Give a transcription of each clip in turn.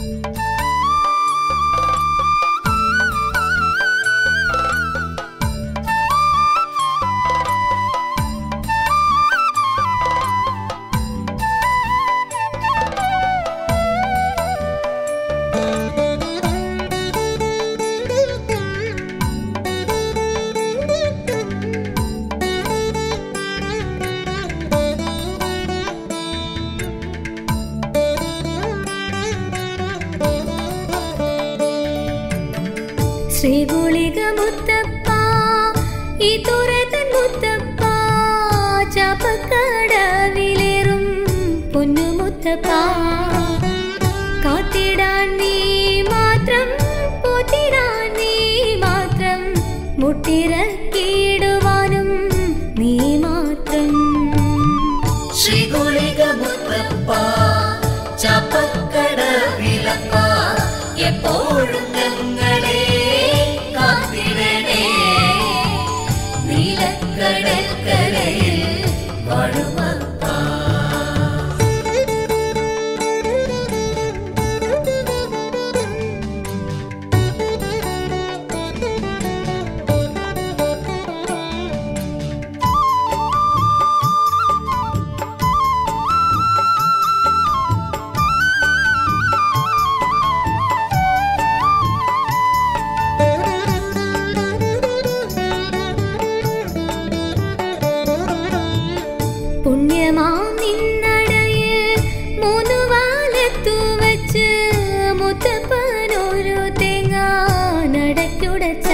ശ്രീകുളിക മുത്തപ്പ ഈ തുറത്തൻ മുത്തപ്പ ചാപ്പക്കടവിലേറും പൊന്നുമുത്തപ്പ കാത്തിടാൻ നീ മാത്രം പോത്തിടാൻ നീ മാത്രം മുട്ടിറക്കിടുവാനും നീ മാത്രം ശ്രീകുളിക മുത്തപ്പ ചാപ്പക്കട വിലപ്പ എപ്പോഴും ഞങ്ങളെ കാത്തിടണേ നീലക്കടൽ കരയിൽ വാഴുമപ്പ പുണ്യമാം നിന്നടയിൽ മൂന്നു വാലത്തു വച്ച് മുത്തപ്പനൊരു തേങ്ങ നടക്കുടച്ച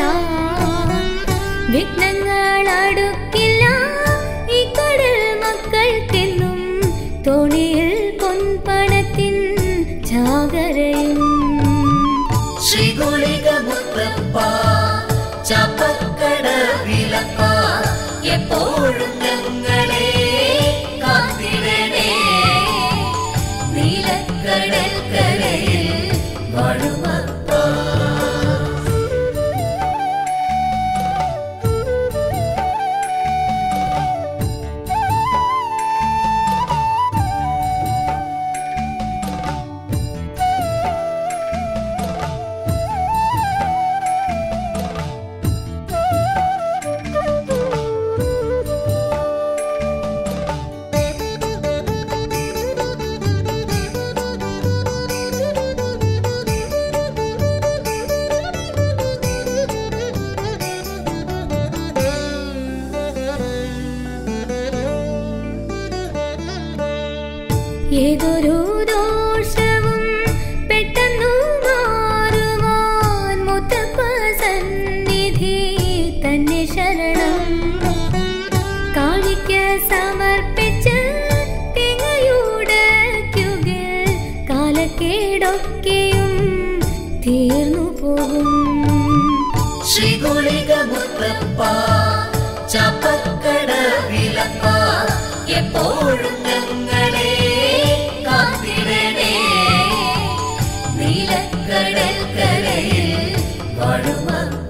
വിഘ്നങ്ങൾ അടുക്കില്ല ഈ കടൽ മക്കൾക്കെന്നും തോണിയിൽ പൊൻപണത്തിൻ ചാകരയും ശ്രീകുളിക മുത്തപ്പ ചാപ്പക്കട വിലപ്പ എപ്പോഴും ഞങ്ങളെ കാത്തിടണേ നീലക്കടൽ കരയിൽ വാഴുമപ്പ ഏതൊരു ദോഷവും പെട്ടെന്നു മാറുവാൻ മുത്തപ്പ സന്നിധി തന്നെ ശരണം കാണിക്ക സമർപ്പിച്ച് തിങ്ങയുടയ്ക്കുകിൽ കാലക്കേടൊക്കെയും തീർന്നു പോകും ശ്രീകുളിക മുത്തപ്പ ചാപ്പക്കട വിലപ്പ എപ്പോഴും ഞങ്ങളെ കാത്തിടണേ നീലക്കടൽ കരയിൽ വാഴുമപ്പ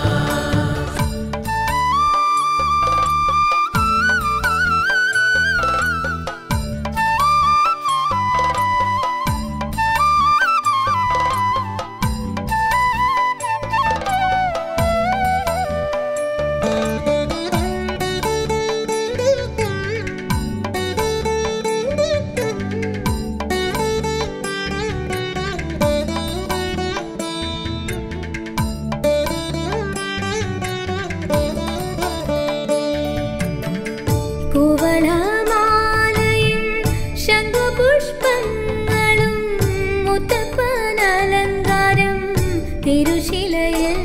കുവളമാലയും ശംഖുപുഷ്പങ്ങളും മുത്തപ്പനലങ്കാരം തിരുശിലയിൽ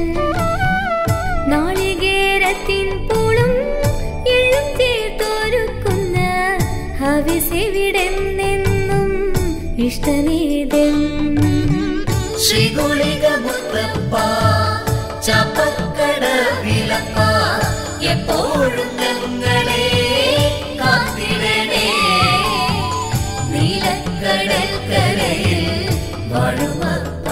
നാളികേരത്തിൻ പൂളും എള്ളും ചേർത്തൊരുക്കുന്ന ഹവിസിവിടെ നിന്നും ഇഷ്ടനീതം ശ്രീകുളിക മുത്തപ്പ ചാപ്പക്കട വിലപ്പ എപ്പോഴും ഞങ്ങളെ കാത്തിടണേ നീലക്കടൽ കരയിൽ വാഴുമപ്പ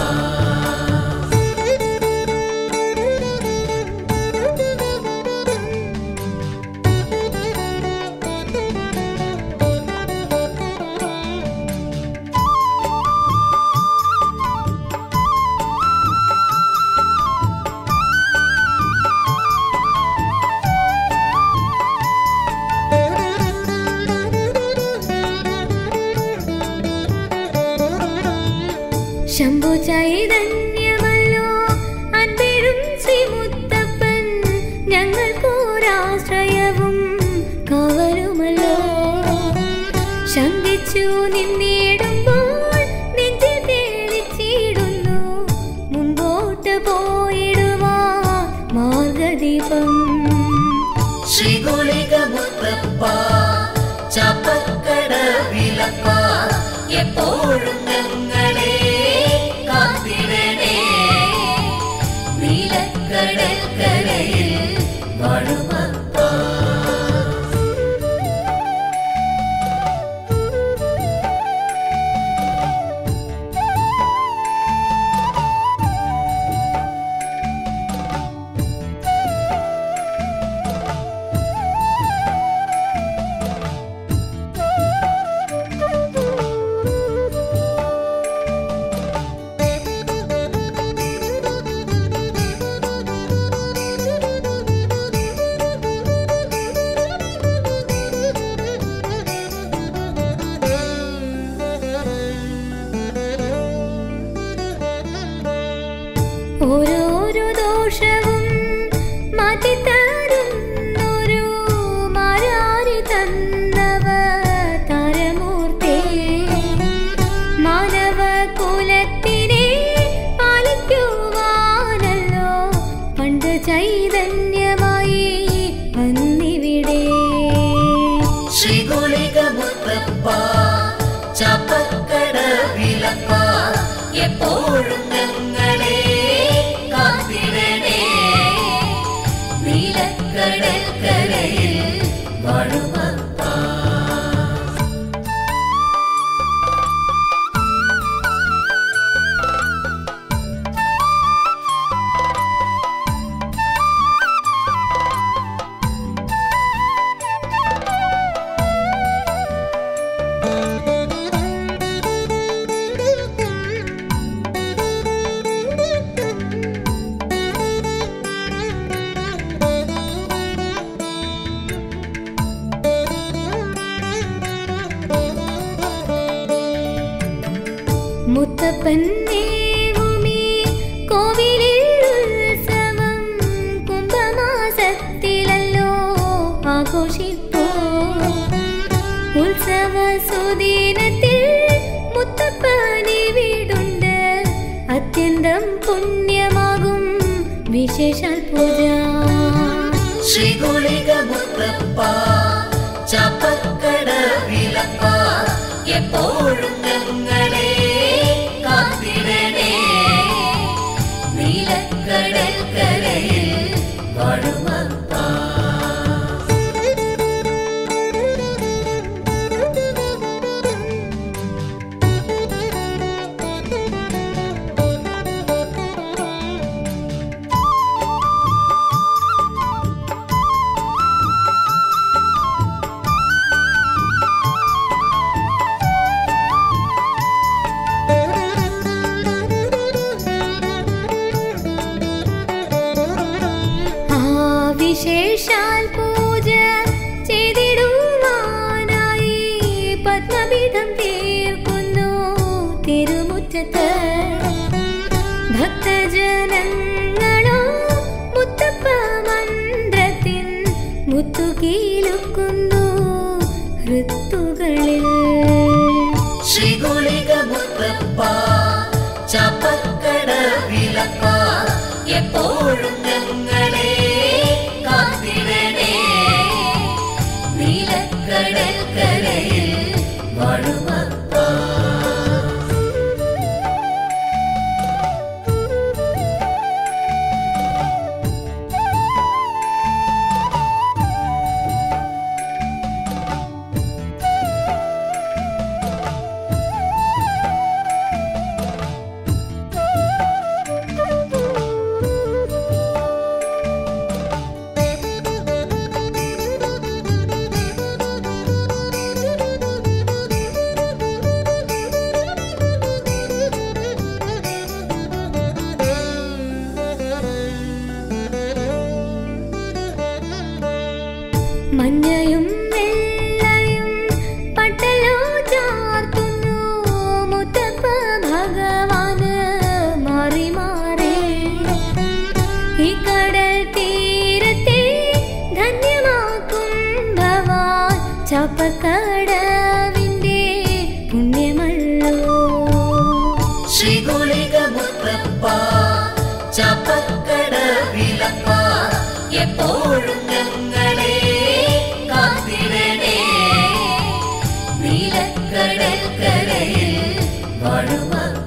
ശംഭു ചൈതന്യമല്ലോ അൻപേരും ശ്രീമുത്തപ്പൻ ഞങ്ങൾക്കൊരാശ്രയവും കാവലുമല്ലോ ശങ്കിച്ചു നിന്നിടുമ്പോൾ നെഞ്ചിൽ തേളിച്ചിടുന്നു മുമ്പോട്ട് പോയിടുവാ മാർഗദീപം ശ്രീകുളിക മുത്തപ്പ ചാപ്പക്കട വിലപ്പ എപ്പോഴും ഞങ്ങളെ കാത്തിടണേ നീലക്കടൽ കരയിൽ വാഴുമപ്പ ഓരോരോ ദോഷവും മാറ്റിത്തരുന്നൊരു മാരാരി തന്നവ താരമൂർത്തേ മാനവ കുലത്തിനെ പാലിക്കുവാനല്ലോ പണ്ട് ചൈതന്യമായി വന്നിവിടെ ശ്രീകുളിക മുത്തപ്പ ചാപ്പക്കട വിലപ്പ എപ്പോഴും ഞങ്ങളെ കാത്തിടണേ നീലക്കടൽ കരയിൽ വാഴുമപ്പ മുത്തപ്പൻ ദേവുമേ കോവിലിൽ ഉത്സവം കുംഭമാസത്തിലല്ലോ ആഘോഷിപ്പോ ഉത്സവ സുദിനത്തിൽ മുത്തപ്പനെ വീടുണ്ട് അത്യന്തം പുണ്യമാകും വിശേഷാൽ പൂജ ശ്രീകുളിക മുത്തപ്പ ചാപ്പക്കട വിലപ്പ എപ്പോഴും ഞങ്ങളെ കാത്തിടണേ നീലക്കടൽ കരയിൽ വാഴുമപ്പ ആ വിശേഷാൽ പൂജ ചെയ്തിടുവാനായി പത്മപീഠം തീർക്കുന്നു തിരുമുറ്റത്ത് ഭക്തജനങ്ങളോ മുത്തപ്പ മന്ത്രത്തിൻ മുത്തുകീലുക്കുന്നു ഋത്തുകളിൽ ശ്രീകുളിക മുത്തപ്പ ചാപ്പക്കട വിലപ്പ എപ്പോഴും ഞങ്ങളെ കാത്തിടണേ നീലക്കടൽ കരയിൽ വാഴുമപ്പ കടവിലപ്പ എപ്പോഴും ഞങ്ങളെ കാത്തിടണേ നീലക്കടൽ കരയിൽ വാഴുമപ്പ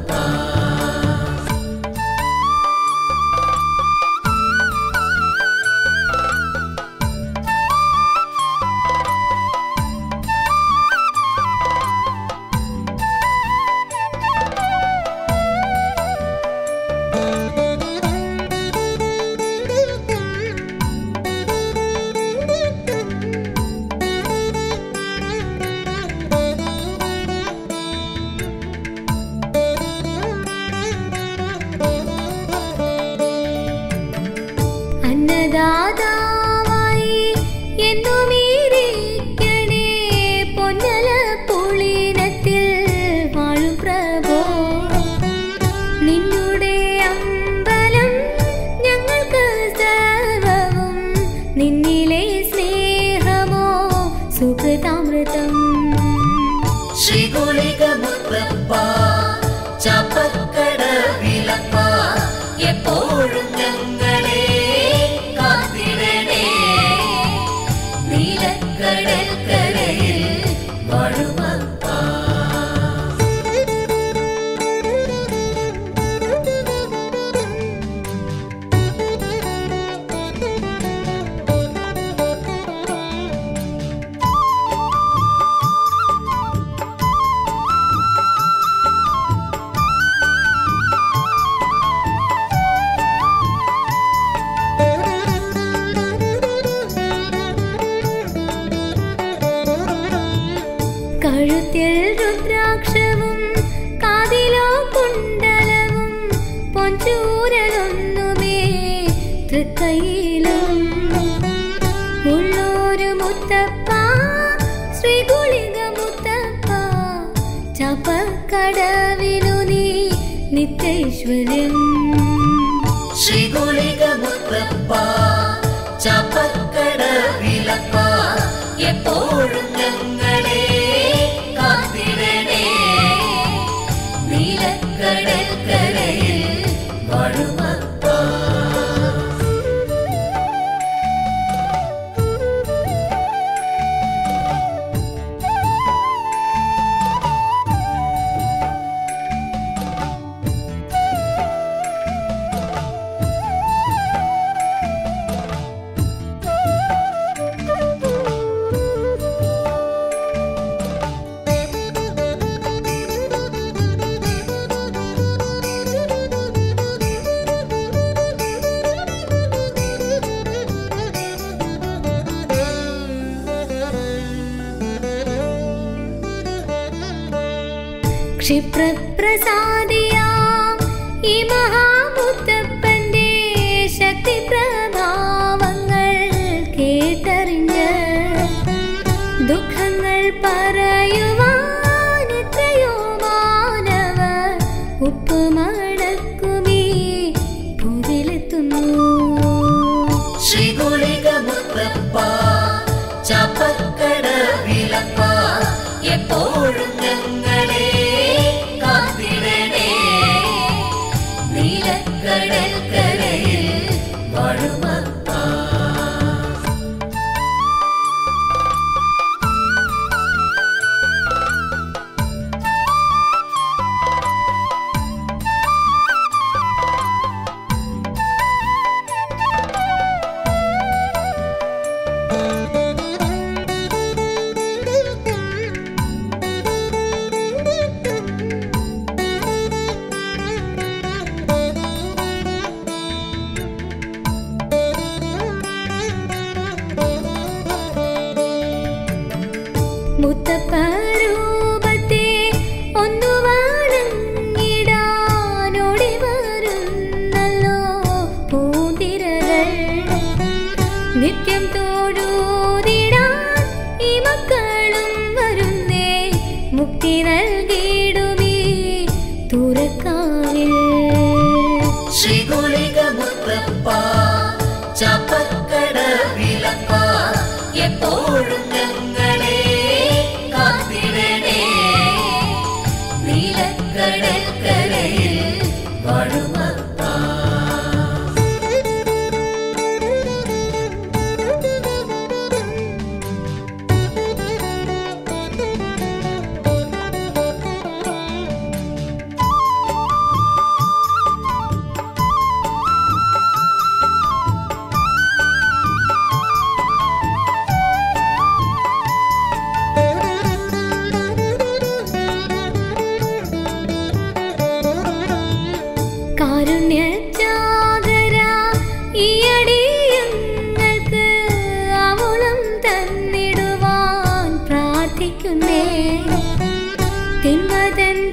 അന്നദാതാവായി എന്നുമീരിക്കണേ പൊന്നല പുളിനത്തിൽ വാഴും പ്രഭോ നിന്നുടെ അമ്പലം ഞങ്ങൾക്ക് സർവവും നിന്നിലെ സ്നേഹമോ സുഖതാമൃതം ശ്രീകുളിക മുത്തപ്പ ചാപ്പക്കടവിലപ്പ എപ്പോഴും ഞങ്ങളെ കാത്തിടണേ നീലക്കടൽ കരയിൽ വാഴുമപ്പ കഴുത്തിൽ രുദ്രാക്ഷവും കാതിലോ കുണ്ടലവും പൊഞ്ചൂരലൊന്നുമേ തൃക്കൈയിലും ഉള്ളൊരു മുത്തപ്പ ശ്രീകുളിക മുത്തപ്പ ചപ്പക്കടവിനു നീ നിത്യൈശ്വര്യം ശ്രീകുളിക മുത്തപ്പ ചാപ്പക്കടവിലപ്പ എപ്പോഴും ഞങ്ങളെ കാത്തിടണേ നീലക്കടൽ കരയിൽ വാഴുമപ്പ ക്ഷിപ്രപ്രസാദിയാം ഈ മഹാമുത്തപ്പന്റെ ശക്തി പ്രഭാവങ്ങൾ കേട്ടറിഞ്ഞ് ദുഃഖങ്ങൾ പറയുവാൻ എത്രയോ മാനവർ ഉപ്പുമടക്കുമീ ഭൂവിലെത്തുന്നു ശ്രീകുളിക മുത്തപ്പ ചാപ്പക്കടവിലപ്പ എപ്പോഴും ഞങ്ങളെ കാത്തിടണേ നീലക്കടൽ കരയിൽ വാഴുമപ്പ മുത്തപ്പരൂപത്തെ ഒന്നു വണങ്ങിടാനോടി വരുന്നല്ലോ പൂതിരകൾ നിത്യം തോഴൂതിടാൻ ഈ മക്കളും വരുന്നേ മുക്തി നൽകിയിടുമീ തുറക്കാവിൽ ശ്രീകുളിക മുത്തപ്പ ചാപ്പക്കടവിലപ്പ എപ്പോഴും ഞങ്ങളെ കാത്തിടണേ നീലക്കടൽ കരയിൽ വാഴുമപ്പ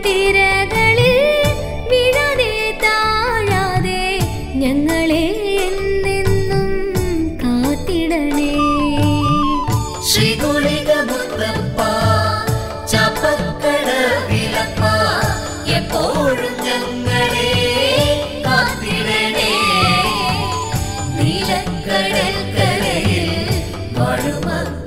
തിരകളിൽ വീഴാതെ താഴാതെ ഞങ്ങളെ എന്നെന്നും കാത്തിടണേ ശ്രീകുളിക മുത്തപ്പ ചാപ്പക്കട വിലപ്പ എപ്പോഴും ഞങ്ങളെ കാത്തിടണേ നീലക്കടൽ കരയിൽ വാഴുമപ്പ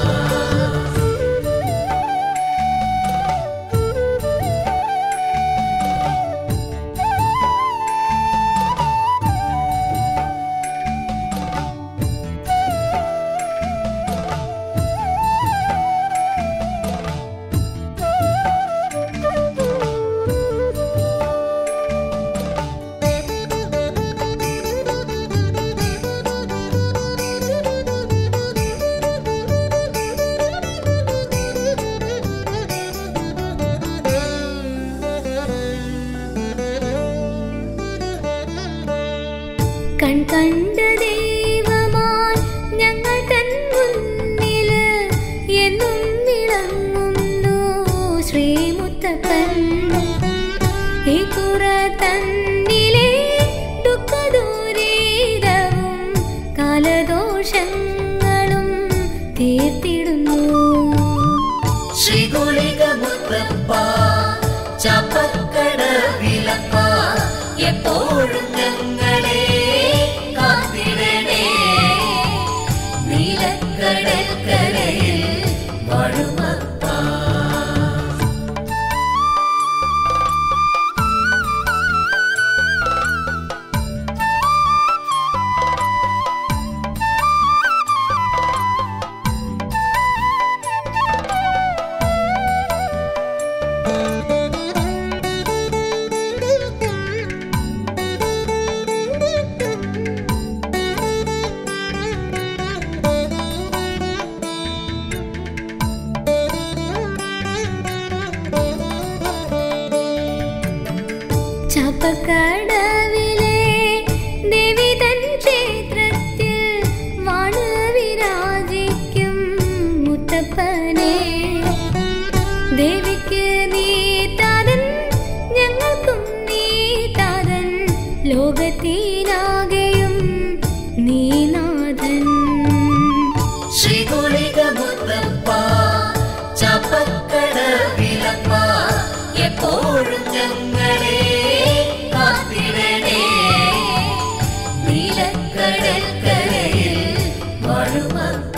കൺ കണ്ട ദൈവമായി ഞങ്ങൾ തൻ മുന്നില് എന്നും വിളങ്ങുന്നു ശ്രീമുത്തപ്പൻ ഈ കുറ തന്നിലെ ദുഃഖദൂരീതവും കാലദോഷങ്ങളും തീർത്തിടുന്നു ശ്രീകുളിക മുത്തപ്പ ചാപ്പക്കട വിലപ്പ എപ്പോഴും ഞങ്ങളെ കാത്തിടണേ നീലക്കടൽ കരയിൽ വാഴുമപ്പ ചാപ്പക്കടവിലെ ദേവി തൻ ക്ഷേത്രത്തിൽ വാണ് വിരാജിക്കും മുത്തപ്പനെ ദേവിക്ക് നീ താതൻ ഞങ്ങൾക്കും നീ താതൻ ലോകത്തിനാകെയും നീനാഥൻ ശ്രീകുളിക മുത്തപ്പ ചാപ്പക്കട വിലപ്പ എപ്പോഴും ഞങ്ങളെ കാത്തിടണേ നീലക്കടൽ കരയിൽ വാഴുമപ്പ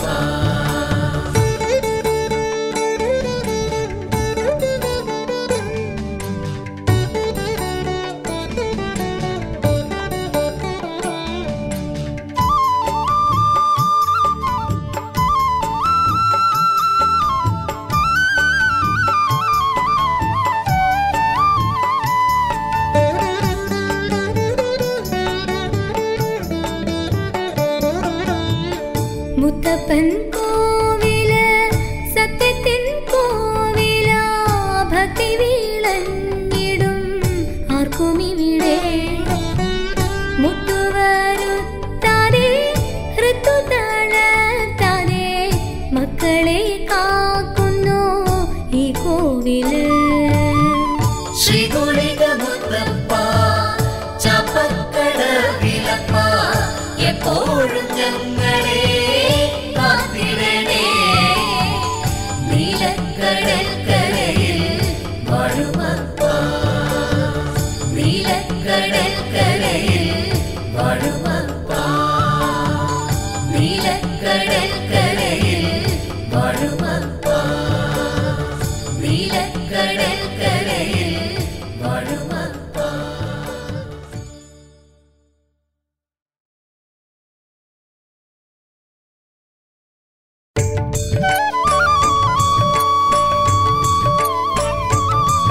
മുത്തപ്പൻ കോവില് സത്യത്തിൻ കോവില ഭക്തി വിളഞ്ഞിടും ആർക്കും ഇവിടെ മുട്ടുവരുത്താതെ ഹൃത്തു തളർത്താതെ മക്കളെ കാക്കുന്നു ഈ കോവില് ശ്രീകുളിക മുത്തപ്പ ചാപ്പക്കട വിലപ്പ എപ്പോഴും ഞങ്ങളെ കാത്തിടണേ നീലക്കടൽ കരയിൽ വാഴുമപ്പ നീലക്കടൽ കരയിൽ വാഴുമപ്പ നീലക്കടൽ കരയിൽ വാഴുമപ്പ നീലക്കടൽ കരയിൽ വാഴുമപ്പ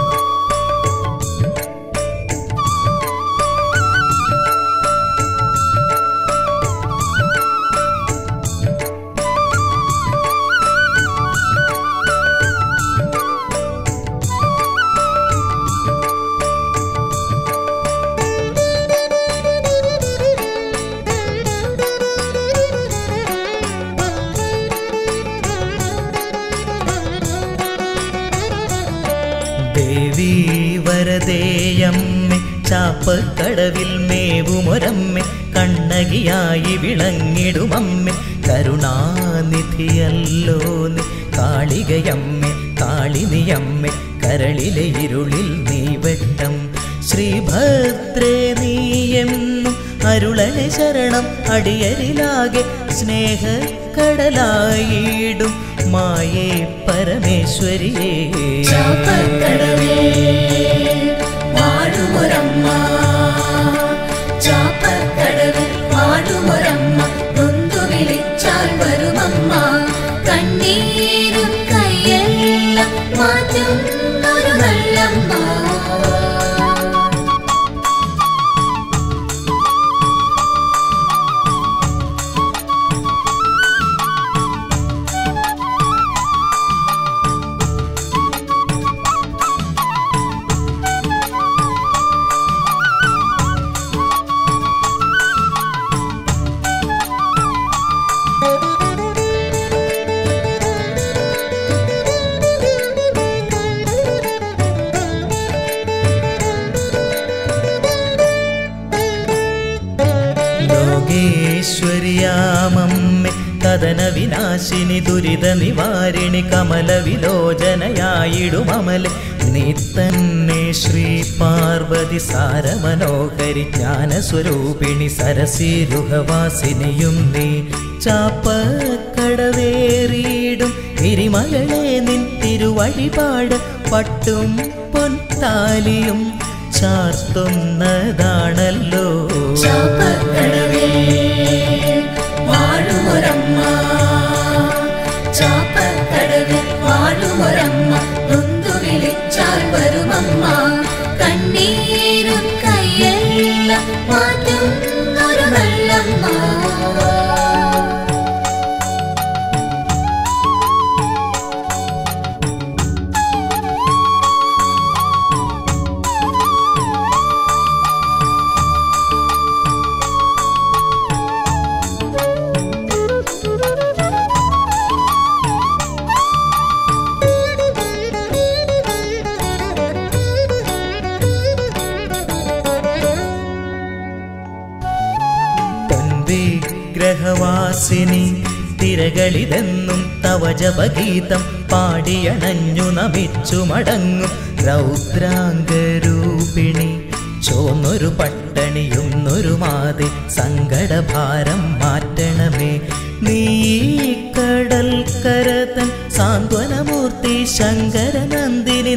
ും വരദേയമ്മേ ചാപ്പക്കടവിൽ മേവുമൊരമ്മേ കണ്ണകിയായി വിളങ്ങിടുമമ്മേ കരുണാനിധിയല്ലോ നീ കാളികയമ്മേ കാളിനിയമ്മേ കരളിലെ ഇരുളിൽ നീ വെട്ടം ശ്രീഭദ്രേ നീയെന്നും അരുളനെ ശരണം അടിയരിലാകെ സ്നേഹക്കടലായിടും മായേ പരമേശ്വരിയേ ചാപ്പക്കടവിൽ വാഴുമൊരമ്മ ചാപ്പക്കടവിൽ വാഴുമൊരമ്മ നൊന്തു വിളിച്ചാൽ വരുമമ്മ കണ്ണീരും കയ്യെല്ലാം മാറ്റും ഒരു നല്ലമ്മ ലോകേശ്വരിയാമമ്മേ കഥന വിനാശിനി ദുരിത നിവാരിണി കമല വിലോചനയായിടുമമലെ നീ തന്നെ ശ്രീ പാർവതി സാരമനോഹരി ജ്ഞാനസ്വരൂപിണി സരസീരുഹവാസിനിയും നീ ചാപ്പക്കടവേറിയിടും തിരുമകളെ നിൻ തിരുവഴിപാട് പട്ടും പൊൻതാലിയും ചാർത്തുന്നതാണല്ലോ ചാപ്പക്കടവിൽ വാഴുമൊരമ്മ ചാപ്പക്കടവിൽ വാഴുമൊരമ്മ നൊന്തു വിളിച്ചാൽ വരുമമ്മ കണ്ണീരും കയ്യെല്ലാം മാറ്റും ഒരു നല്ലമ്മ ഗ്രഹവാസിനി തിരകളിതെന്നും തവ ജപഗീതം പാടിയണഞ്ഞു നമിച്ചു മടങ്ങും രൗദ്രാംഗരൂപിണി ചോന്നൊരു പട്ടണിയുന്നൊരു മാതി സങ്കടഭാരം മാറ്റണമേ നീ കടൽ കരതൻ സാന്ത്വനമൂർത്തി ശങ്കരനന്ദിനി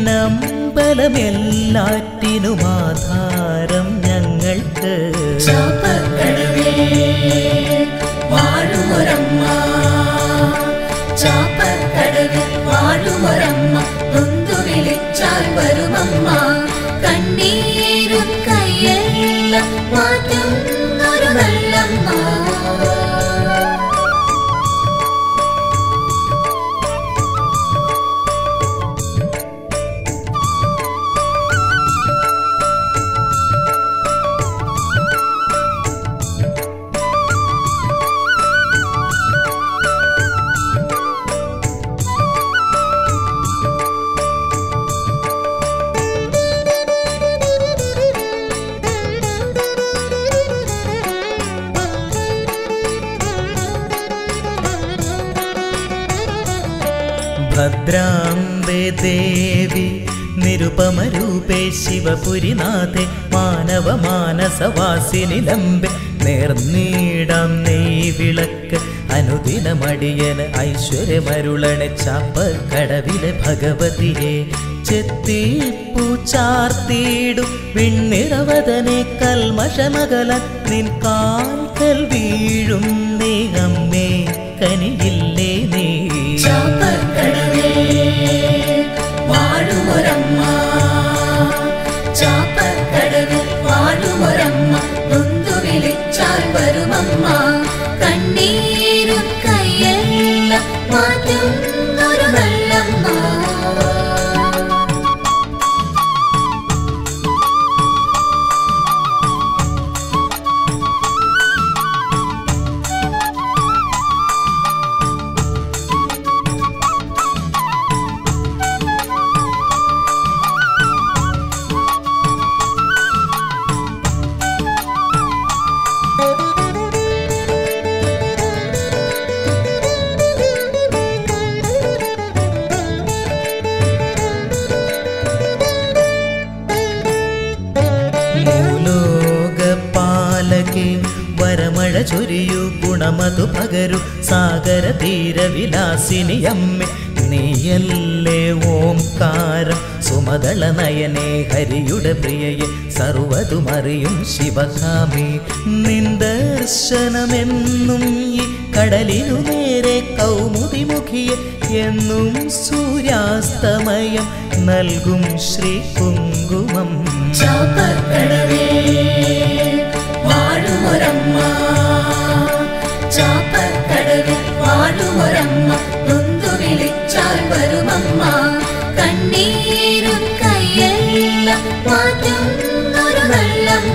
നിന്നമ്പലമെല്ലാറ്റിനും ആധാരം ഞങ്ങൾക്ക് ചാപ്പക്കടവിൽ വാഴുമൊരമ്മ ചാപ്പക്കടവിൽ വാഴുമൊരമ്മ നൊന്തു വിളിച്ചാൽ വരുമമ്മ കണ്ണീരും കയ്യെല്ലാം മാറ്റും ഒരു നല്ലമ്മ ഭദ്രാംബേ ദേവി നിരുപമരൂപേ ശിവപുരിനാഥെ മാനവ മാനസവാസിനി ലംബെ നേർന്നീടാം നെയ് വിളക്ക് അനുദിനമടിയന് ഐശ്വര്യമരുളണെ ചാപ്പക്കടവിലെ ഭഗവതിയെ ചെത്തിപ്പൂ ചാർത്തിയിടും വിണ്ണിറവതനെ കൽമഷമകല നിൻ കാൽക്കൽ വീഴും നീ അമ്മേ കനിയില്ലേ നീ ചാപ്പക്കടവിൽ വാഴുമൊരമ്മ ചാപ്പക്കടവിൽ വാഴുമൊരമ്മ നൊന്തു വിളിച്ചാൽ വരുമമ്മ കണ്ണീരും കയ്യെല്ലാം മാറ്റും ഒരു നല്ലമ്മ വഴിയൊക്കെ വരമഴ ചൊരിയൂ ഗുണമതു പകരു സാഗര തീരവിലാസിനിയമ്മേ നീയല്ലേ ഓംകാരം സുമതള നയനെ ഹരിയുടെ പ്രിയയെ സർവതുമറിയും ശിവകാമി നിന്ദർശനമെന്നും ഈ കടലിനു നേരെ കൗമുദിമുഖിയെ എന്നും സൂര്യാസ്തമയം നൽകും ശ്രീ കുങ്കുമം ചാപ്പക്കടവേ വാഴുമൊരമ്മ ചാപ്പക്കടവിൽ വാഴുമൊരമ്മ നൊന്തു വിളിച്ചാൽ വരുമമ്മ കണ്ണീരും കയ്യെല്ലാം മാറ്റുന്നൊരു വെള്ളമ്മ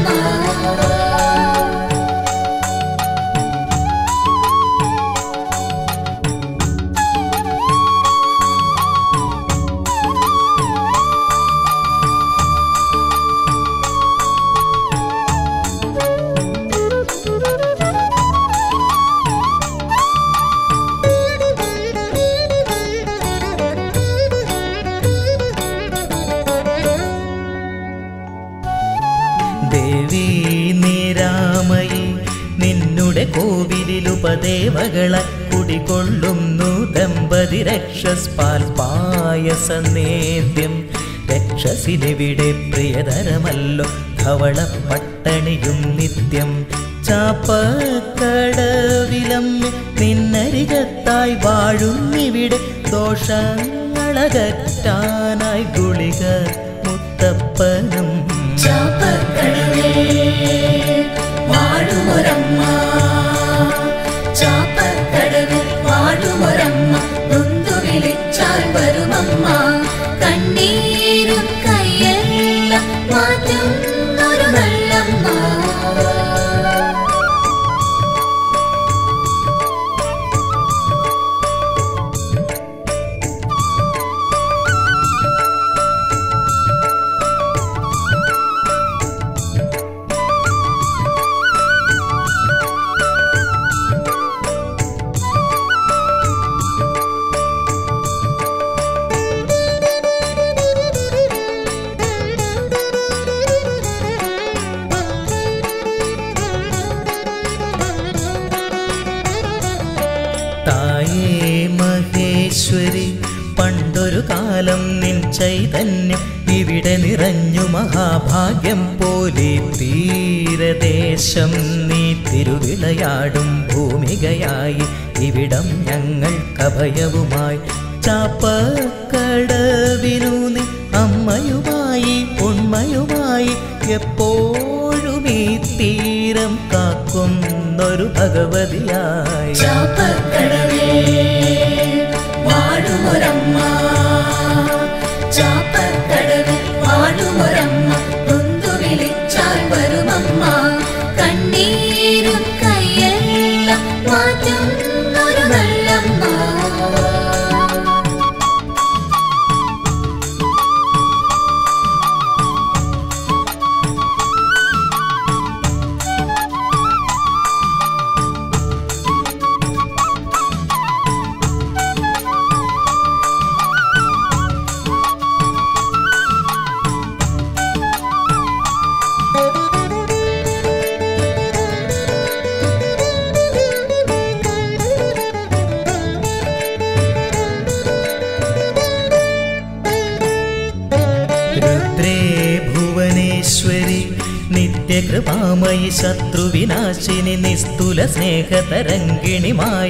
ദേവി നീരാമയി നിന്നുടെ കോവിലുപദേവകള കുടികൊള്ളുന്നു ദമ്പതി രക്ഷസ്പാൽ പായസ നേദ്യം രക്ഷസിനിവിടെ പ്രിയതരമല്ലോ ധവള പട്ടണിയും നിത്യം ചാപ്പക്കടവിലമ്മ നിന്നരികത്തായി വാഴുന്നിവിടെ ദോഷങ്ങളകറ്റാനായി ഗുളിക മുത്തപ്പനും ചാപ്പക്കടവേ വാഴുമൊരമ്മ ചാപ്പക്കടവിൽ വാഴുമൊരമ്മ നൊന്തു വിളിച്ചാൽ വരുമമ്മ കണ്ണീരും കയ്യെല്ലാം മാറ്റുന്നൊരു വെള്ളമ്മ തായേ മഹേശ്വരി പണ്ടൊരു കാലം നിൻ ചൈതന്യം ഇവിടെ നിറഞ്ഞു മഹാഭാഗ്യം പോലെ തീരദേശം നീ തിരുവിളയാടും ഭൂമികയായി ഇവിടം ഞങ്ങൾക്കഭയവുമായി ചാപ്പക്കടവിനു നീ അമ്മയുമായി ഉണ്മയുമായി എപ്പോഴും ഈ തീരം കാക്കുന്നൊരു ഭഗവതിയായി ചാപ്പക്കടവേ വാഴുമൊരമ്മ ചാപ്പക്കടവിൽ വാഴുമൊരമ്മ നൊന്തു വിളിച്ചാൽ വരുമമ്മ കണ്ണീരും കയ്യെല്ലാം മാറ്റുന്നൊരു വെള്ളമ്മ രുദ്രേ ഭുവനേശ്വരി നിത്യകൃപാമയി ശത്രുവിനാശിനി നിസ്തുല സ്നേഹതരങ്കിണിമായ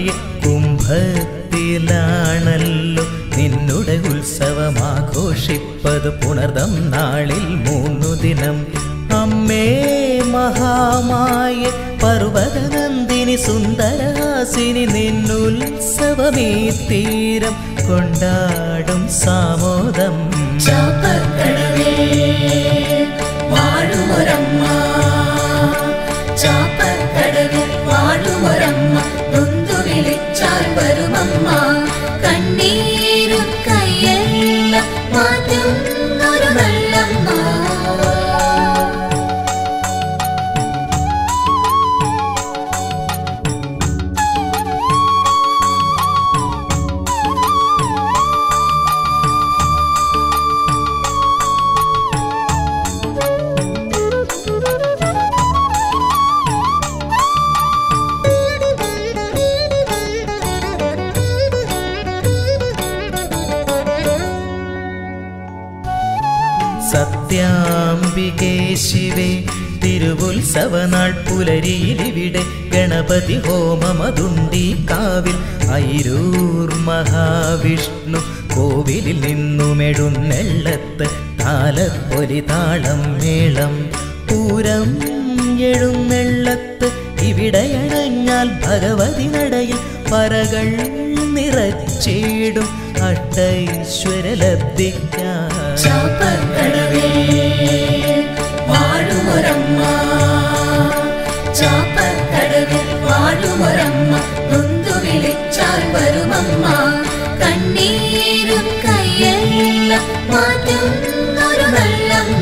കുംഭത്തിലാണല്ലോ നിന്നുടെ ഉത്സവമാഘോഷിപ്പത് പുണർദം നാളിൽ മൂന്നു ദിനം അമ്മേ മഹാമായ പർവ്വതനന്ദിനി സുന്ദരഹാസിനി നിന്നുത്സവമീ തീരം കൊണ്ടാടും സാമോദം ചാപ്പക്കടവേ വാഴുമൊരമ്മ ചാപ്പക്കടവിൽ വാഴുമൊരമ്മ നൊന്തു വിളിച്ചാൽ വരുമമ്മ കണ്ണീരും കയ്യെല്ലാം മാറ്റുന്നൊരു വെള്ളമ്മ മൂകാംബികേ ശിവേ തിരുവുത്സവനാൾ പുലരിയിലിവിടെ ഗണപതി ഹോമമതുണ്ടി കാവിൽ ഐരൂർ മഹാവിഷ്ണു കോവിലിൽ നിന്നുമെഴുന്നെള്ളത്ത് താലപ്പൊലി താളം മേളം പൂരം എഴുന്നെള്ളത്ത് ഇവിടെയണഞ്ഞാൽ ഭഗവതി നടയിൽ പറകൾ നിറച്ചിടും അഷ്ടൈശ്വരലബ്ധിക്കാൻ ചാപ്പക്കടവിൽ വാഴുമൊരമ്മ ചാപ്പക്കടവിൽ വാഴുമൊരമ്മ നൊന്തു വിളിച്ചാൽ വരുമമ്മ കണ്ണീരും കയ്യെല്ലാം മാറ്റുന്നൊരു നല്ലമ്മ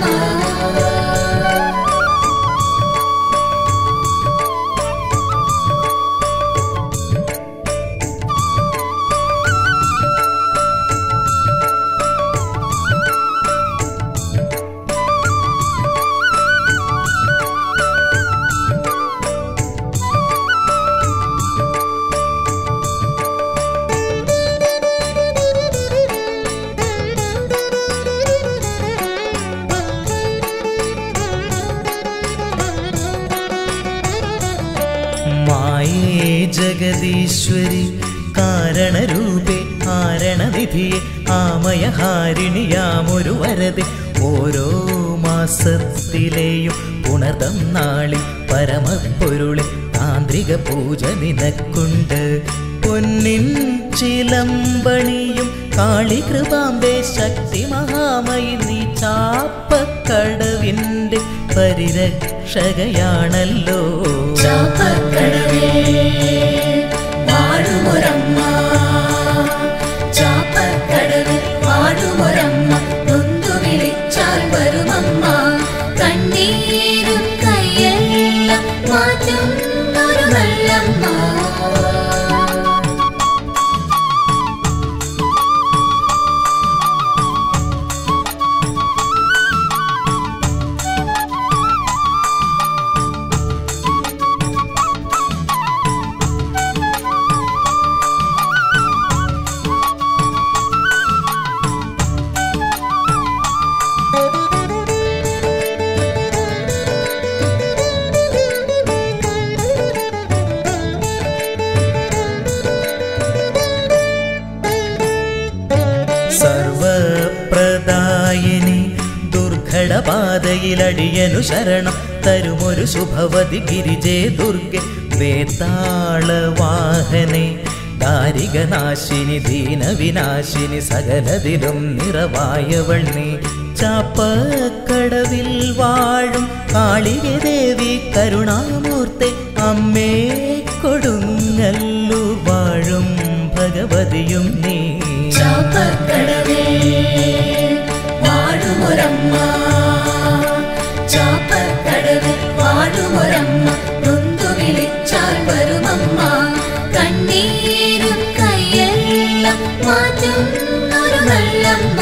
മായേ ജഗദീശ്വരി കാരണരൂപേ കാരണനിധിയെ ആമയഹാരിണിയാമൊരു വരതെ ഓരോ മാസത്തിലെയും പുണർതം നാളിൽ പരമപ്പൊരുളെ താന്ത്രിക പൂജ നിനക്കുണ്ട് പൊന്നിൻ ചിലമ്പണിയും കാളികൃപാമ്പേ ശക്തി മഹാമയി നീ ചാപ്പക്കടവിൻ്റെ പരിരക്ഷകയാണല്ലോ ചാപ്പക്കടവിൽ വാഴുമൊരമ്മ ചാപ്പക്കടവിൽ വാഴുമൊരമ്മ നൊന്തു വിളിച്ചാൽ വരുമമ്മ കണ്ണീരും കയ്യെല്ലാം മാറ്റുന്നൊരു നല്ലമ്മ സർവപ്രദായിനി ദുർഘടപാതയിലടിയനു ശരണം തരുമൊരു ശുഭവതി ഗിരിജേ ദുർഗെ വേത്താളവാഹനെ ദാരികനാശിനി ദീനവിനാശിനി സകലതിലും നിറവായവൾ നീ ചാപ്പക്കടവിൽ വാഴും കാളിക ദേവി കരുണാമൂർത്തെ അമ്മേ കൊടുങ്ങല്ലു വാഴും ഭഗവതിയും നീ ചാപ്പക്കടവിൽ വാഴുമൊരമ്മ ചാപ്പക്കടവിൽ വാഴുമൊരമ്മ നൊന്തു വിളിച്ചാൽ വരുമമ്മ കണ്ണീരും കയ്യെല്ലാം മാറ്റുന്നൊരു നല്ലമ്മ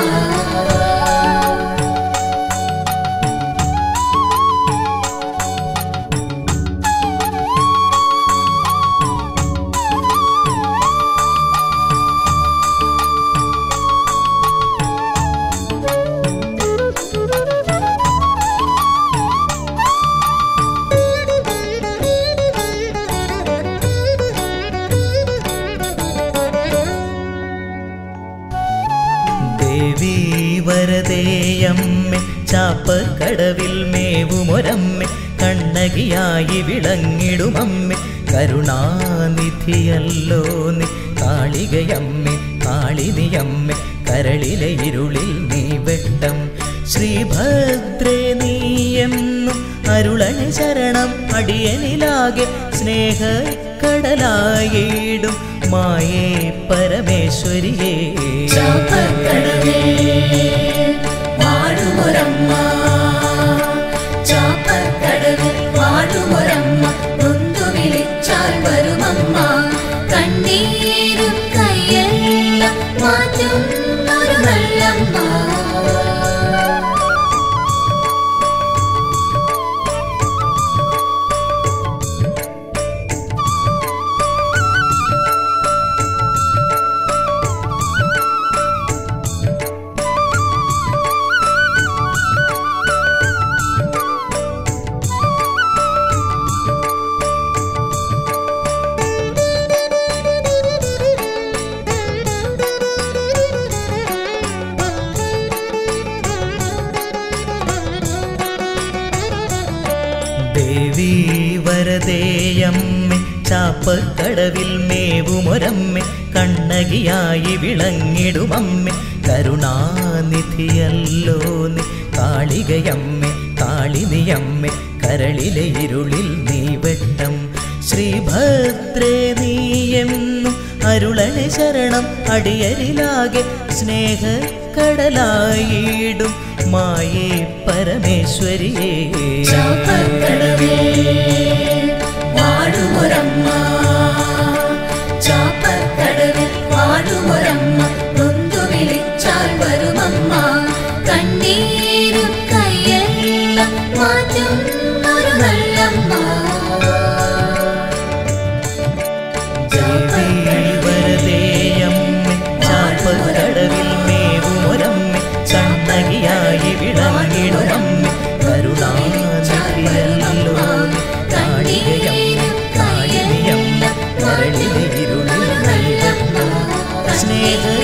ദേവി വരദേയമ്മെ ചാപ്പക്കടവിൽ മേവുമൊരമ്മെ കണ്ണകിയായി വിളങ്ങിടുമമ്മെ കരുണാനിധിയല്ലോ നീ കാളികയമ്മെ കാളിനിയമ്മെ കരളിലെ ഇരുളിൽ നീ വെട്ടം ശ്രീഭദ്രേ നീയെന്നും അരുളണി ശരണം അടിയനിലാകെ സ്നേഹക്കടലായിടും മായേ പരമേശ്വരിയേ ചാപ്പക്കടവിൽ വാഴുമൊരമ്മ ചാപ്പക്കടവിൽ വാഴുമൊരമ്മ നൊന്തു വിളിച്ചാൽ വരുമമ്മ കണ്ണീരും കയ്യെല്ലാം മാറ്റുന്നൊരു നല്ലമ്മ ദേവി വരദേയമ്മേ ചാപ്പക്കടവിൽ മേവുമൊരമ്മേ കണ്ണകിയായി വിളങ്ങിടുമമ്മേ കരുണാനിധിയല്ലോ നീ കാളികയമ്മേ കാളിനിയമ്മേ കരളിലെ ഇരുളിൽ നീ വെട്ടം ശ്രീഭദ്രേ നീയെന്നും അരുളണി ശരണം അടിയരിലാകെ സ്നേഹക്കടലായിടും മായേ പരമേശ്വരിയേ ചാപ്പക്കടവിൽ വാഴുമൊരമ്മ ചാപ്പക്കടവിൽ വാഴുമൊരമ്മ നൊന്തു വിളിച്ചാൽ വരുമമ്മ കണ്ണീരും കയ്യെല്ലാം മാറ്റും ഒരു നല്ലമ്മ ദേവീവരദേയമ്മേ ചാപ്പക്കടവിൽ മേവുമൊരമ്മേ കണ്ണകിയായി വിളങ്ങിടുമമ്മേ കരുണാനിധിയല്ലോ കാളികയമ്മേ കാളിനിയമ്മേ കരളിലെ ഇരുളിൽ നീ വെട്ടം സ്നേഹ